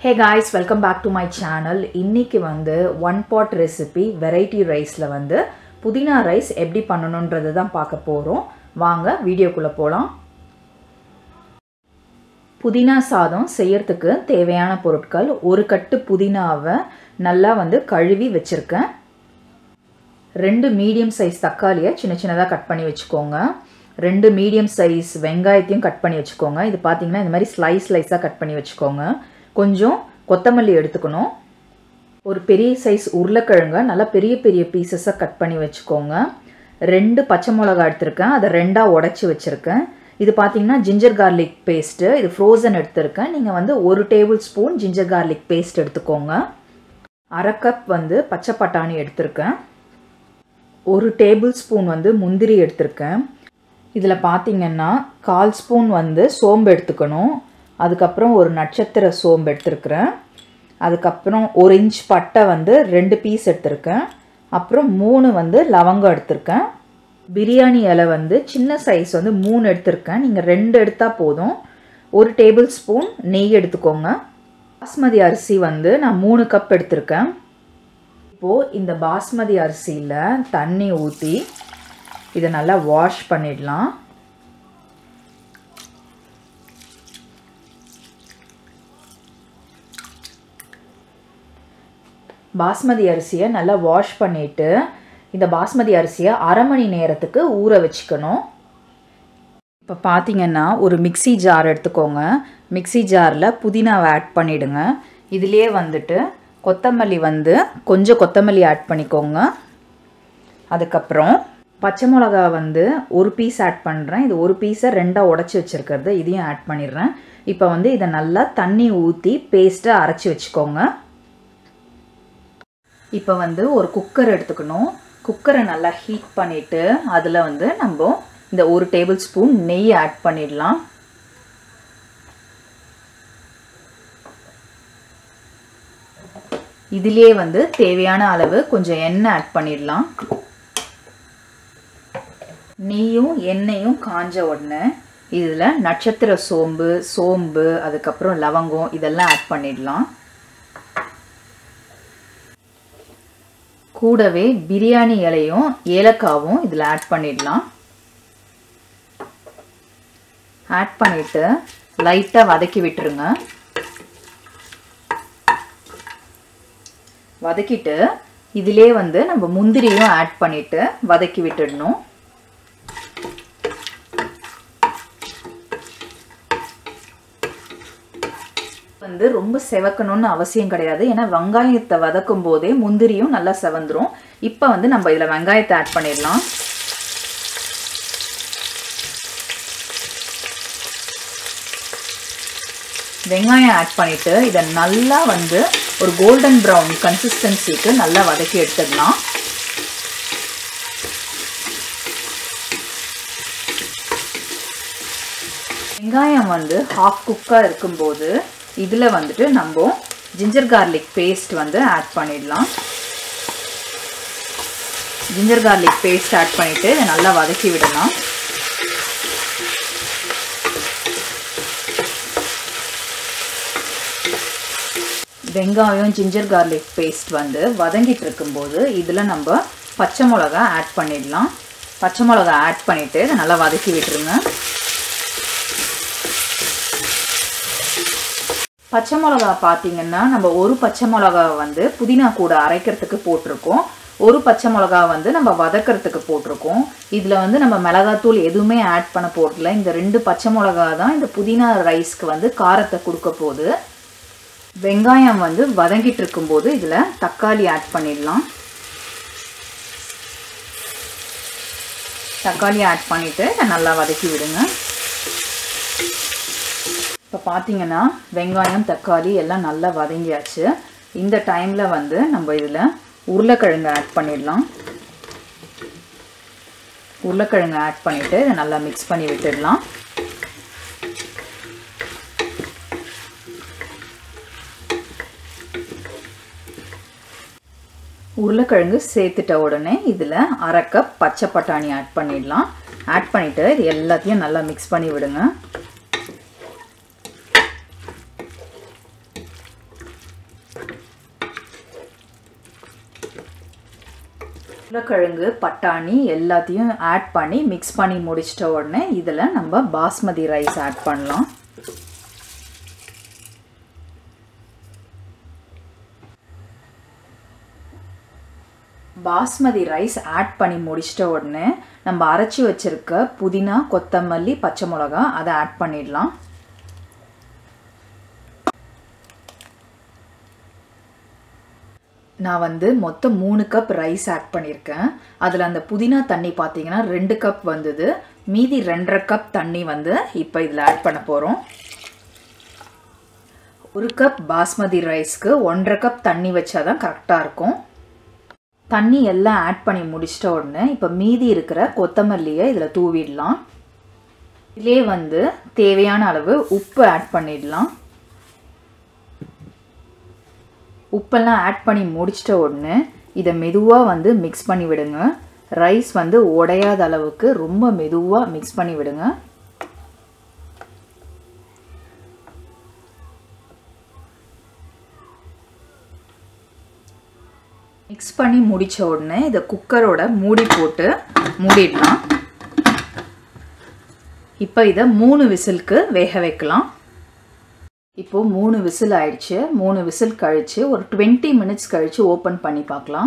hey guys welcome back to my channel இன்னைக்கு வந்து one pot recipe variety ரைஸில் வந்து புதினா ரைஸ் எப்படி பண்ணணுன்றது தான் பார்க்க போகிறோம் வாங்க வீடியோக்குள்ளே போகலாம் புதினா சாதம் செய்யறதுக்கு தேவையான பொருட்கள் ஒரு கட்டு புதினாவை நல்லா வந்து கழுவி வச்சுருக்கேன் ரெண்டு மீடியம் சைஸ் தக்காளியை சின்ன சின்னதாக கட் பண்ணி வச்சுக்கோங்க ரெண்டு மீடியம் சைஸ் வெங்காயத்தையும் கட் பண்ணி வச்சுக்கோங்க இது பார்த்தீங்கன்னா இந்த மாதிரி ஸ்லைஸ் ஸ்லைஸாக கட் பண்ணி வச்சுக்கோங்க கொஞ்சம் கொத்தமல்லி எடுத்துக்கணும் ஒரு பெரிய சைஸ் உருளைக்கிழங்க நல்லா பெரிய பெரிய பீசஸாக கட் பண்ணி வச்சுக்கோங்க ரெண்டு பச்சை மிளகா எடுத்திருக்கேன் அதை ரெண்டாக உடச்சி வச்சுருக்கேன் இது பார்த்தீங்கன்னா ஜிஞ்சர் கார்லிக் பேஸ்ட்டு இது ஃப்ரோசன் எடுத்திருக்கேன் நீங்கள் வந்து ஒரு tablespoon ginger garlic paste எடுத்துக்கோங்க அரை கப் வந்து பச்சை பட்டாணி எடுத்திருக்கேன் ஒரு டேபிள் ஸ்பூன் வந்து முந்திரி எடுத்திருக்கேன் இதில் பார்த்தீங்கன்னா கால் ஸ்பூன் வந்து சோம்பு எடுத்துக்கணும் அதுக்கப்புறம் ஒரு நட்சத்திர சோம்பு எடுத்துருக்குறேன் அதுக்கப்புறம் ஒரு இன்ச் பட்டை வந்து ரெண்டு பீஸ் எடுத்திருக்கேன் அப்புறம் மூணு வந்து லவங்கம் எடுத்திருக்கேன் பிரியாணி இலை வந்து சின்ன சைஸ் வந்து மூணு எடுத்திருக்கேன் நீங்கள் ரெண்டு எடுத்தால் போதும் ஒரு டேபிள் ஸ்பூன் நெய் எடுத்துக்கோங்க பாஸ்மதி அரிசி வந்து நான் மூணு கப் எடுத்திருக்கேன் இப்போது இந்த பாஸ்மதி அரிசியில் தண்ணி ஊற்றி இதை நல்லா வாஷ் பண்ணிடலாம் பாஸ்மதி அரிசியை நல்லா வாஷ் பண்ணிவிட்டு இந்த பாஸ்மதி அரிசியை அரை மணி நேரத்துக்கு ஊற வச்சுக்கணும் இப்போ பார்த்தீங்கன்னா ஒரு மிக்சி ஜார் எடுத்துக்கோங்க மிக்சி ஜாரில் புதினாவை ஆட் பண்ணிவிடுங்க இதுலேயே வந்துட்டு கொத்தமல்லி வந்து கொஞ்சம் கொத்தமல்லி ஆட் பண்ணிக்கோங்க அதுக்கப்புறம் பச்சை மிளகா வந்து ஒரு பீஸ் ஆட் பண்ணுறேன் இது ஒரு பீஸை ரெண்டாக உடச்சி வச்சுருக்கிறது இதையும் ஆட் பண்ணிடுறேன் இப்போ வந்து இதை நல்லா தண்ணி ஊற்றி பேஸ்ட்டை அரைச்சி வச்சுக்கோங்க இப்போ வந்து ஒரு குக்கர் எடுத்துக்கணும் குக்கரை நல்லா ஹீட் பண்ணிவிட்டு அதில் வந்து நம்ம இந்த ஒரு டேபிள் ஸ்பூன் நெய் ஆட் பண்ணிடலாம் இதிலே வந்து தேவையான அளவு கொஞ்சம் எண்ணெய் ஆட் பண்ணிடலாம் நெய்யும் எண்ணெயும் காஞ்ச உடனே இதில் நட்சத்திர சோம்பு சோம்பு அதுக்கப்புறம் லவங்கம் இதெல்லாம் ஆட் பண்ணிடலாம் கூடவே பிரியாணி இலையும் ஏலக்காவும் இதில் ஆட் பண்ணிடலாம் ஆட் பண்ணிவிட்டு லைட்டாக வதக்கி விட்டுருங்க வதக்கிட்டு இதிலே வந்து நம்ம முந்திரியும் ஆட் பண்ணிவிட்டு வதக்கி விட்டுடணும் வந்து ரொம்ப செவக்கணும்னு அவசியம் கிடையாது ஏன்னா வெங்காயத்தை வதக்கும் போதே முந்திரியும் நல்லா செவந்துரும் இப்போ வந்து நம்ம இதில் வெங்காயத்தை ஆட் பண்ணிடலாம் வெங்காயம் ஆட் பண்ணிவிட்டு இதை நல்லா வந்து ஒரு கோல்டன் ப்ரௌன் கன்சிஸ்டன்சிக்கு நல்லா வதக்கி எடுத்துடலாம் வெங்காயம் வந்து ஹாஃப் குக்காக இருக்கும்போது இதில் வந்துட்டு நம்ம ஜிஞ்சர் கார்லிக் பேஸ்ட் வந்து ஆட் பண்ணிடலாம் ஜிஞ்சர் கார்லிக் பேஸ்ட் ஆட் பண்ணிவிட்டு இதை நல்லா வதக்கி விடலாம் வெங்காயம் ஜிஞ்சர் கார்லிக் பேஸ்ட் வந்து வதங்கிட்டு இருக்கும்போது இதில் நம்ம பச்சை மிளகா ஆட் பண்ணிடலாம் பச்சை மிளகா ஆட் பண்ணிவிட்டு இதை நல்லா வதக்கி விட்டுருங்க பச்சை மிளகா பார்த்தீங்கன்னா நம்ம ஒரு பச்சை மிளகா வந்து புதினா கூட அரைக்கிறதுக்கு போட்டிருக்கோம் ஒரு பச்சை மிளகா வந்து நம்ம வதக்கிறதுக்கு போட்டிருக்கோம் இதில் வந்து நம்ம மிளகாத்தூள் எதுவுமே ஆட் பண்ண போடல இந்த ரெண்டு பச்சை மிளகா தான் இந்த புதினா ரைஸ்க்கு வந்து காரத்தை கொடுக்க போகுது வெங்காயம் வந்து வதங்கிட்டு இருக்கும்போது இதில் தக்காளி ஆட் பண்ணிடலாம் தக்காளி ஆட் பண்ணிவிட்டு நல்லா வதக்கி விடுங்க இப்போ பார்த்தீங்கன்னா வெங்காயம் தக்காளி எல்லாம் நல்லா வதங்கியாச்சு இந்த டைமில் வந்து நம்ம இதில் உருளைக்கிழங்கு ஆட் பண்ணிடலாம் உருளைக்கிழங்கு ஆட் பண்ணிவிட்டு இதை நல்லா மிக்ஸ் பண்ணி விட்டுடலாம் உருளைக்கிழங்கு சேர்த்துட்ட உடனே இதில் அரை கப் பச்சை பட்டாணி ஆட் பண்ணிடலாம் ஆட் பண்ணிவிட்டு இது எல்லாத்தையும் நல்லா மிக்ஸ் பண்ணி விடுங்க உருளைக்கிழங்கு பட்டாணி எல்லாத்தையும் ஆட் பண்ணி மிக்ஸ் பண்ணி முடிச்சிட்ட உடனே இதில் நம்ம பாஸ்மதி ரைஸ் ஆட் பண்ணலாம் பாஸ்மதி ரைஸ் ஆட் பண்ணி முடிச்சிட்ட உடனே நம்ம அரைச்சி வச்சிருக்க புதினா கொத்தமல்லி பச்சை மிளகா அதை ஆட் பண்ணிடலாம் நான் வந்து மொத்தம் மூணு கப் ரைஸ் ஆட் பண்ணியிருக்கேன் அதில் அந்த புதினா தண்ணி பார்த்தீங்கன்னா ரெண்டு கப் வந்தது மீதி ரெண்டரை கப் தண்ணி வந்து இப்போ இதில் ஆட் பண்ண போகிறோம் ஒரு கப் பாஸ்மதி ரைஸ்க்கு ஒன்றரை கப் தண்ணி வச்சாதான் கரெக்டாக இருக்கும் தண்ணி எல்லாம் ஆட் பண்ணி முடிச்சிட்ட உடனே இப்போ மீதி இருக்கிற கொத்தமல்லியை இதில் தூவிடலாம் இதிலே வந்து தேவையான அளவு உப்பு ஆட் பண்ணிடலாம் உப்பெல்லாம் ஆட் பண்ணி முடிச்சிட்ட உடனே இதை மெதுவாக வந்து மிக்ஸ் பண்ணி விடுங்க ரைஸ் வந்து உடையாத அளவுக்கு ரொம்ப மெதுவாக மிக்ஸ் பண்ணி விடுங்க மிக்ஸ் பண்ணி முடித்த உடனே இதை குக்கரோட மூடி போட்டு மூடிடலாம் இப்போ இதை மூணு விசிலுக்கு வேக வைக்கலாம் இப்போது மூணு விசில் ஆயிடுச்சு மூணு விசில் கழித்து ஒரு டுவெண்ட்டி மினிட்ஸ் கழித்து ஓப்பன் பண்ணி பார்க்கலாம்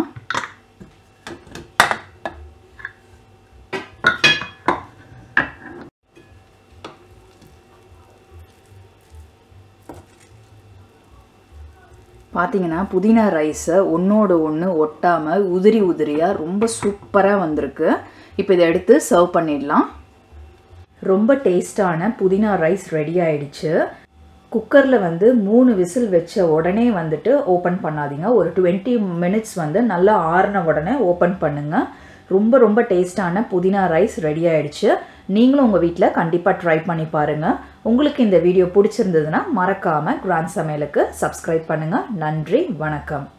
பார்த்தீங்கன்னா புதினா ரைஸை ஒன்றோடு ஒன்று ஒட்டாமல் உதிரி உதிரியாக ரொம்ப சூப்பராக வந்திருக்கு இப்போ இதை எடுத்து சர்வ் பண்ணிடலாம் ரொம்ப டேஸ்டான புதினா ரைஸ் ரெடி ஆயிடுச்சு குக்கரில் வந்து மூணு விசில் வச்ச உடனே வந்துட்டு ஓப்பன் பண்ணாதீங்க ஒரு டுவெண்ட்டி மினிட்ஸ் வந்து நல்லா ஆறின உடனே ஓப்பன் பண்ணுங்கள் ரொம்ப ரொம்ப டேஸ்டான புதினா ரைஸ் ரெடி ஆயிடுச்சு நீங்களும் உங்கள் வீட்டில் கண்டிப்பாக ட்ரை பண்ணி பாருங்கள் உங்களுக்கு இந்த வீடியோ பிடிச்சிருந்ததுன்னா மறக்காமல் கிராண்ட் சமையலுக்கு சப்ஸ்கிரைப் பண்ணுங்கள் நன்றி வணக்கம்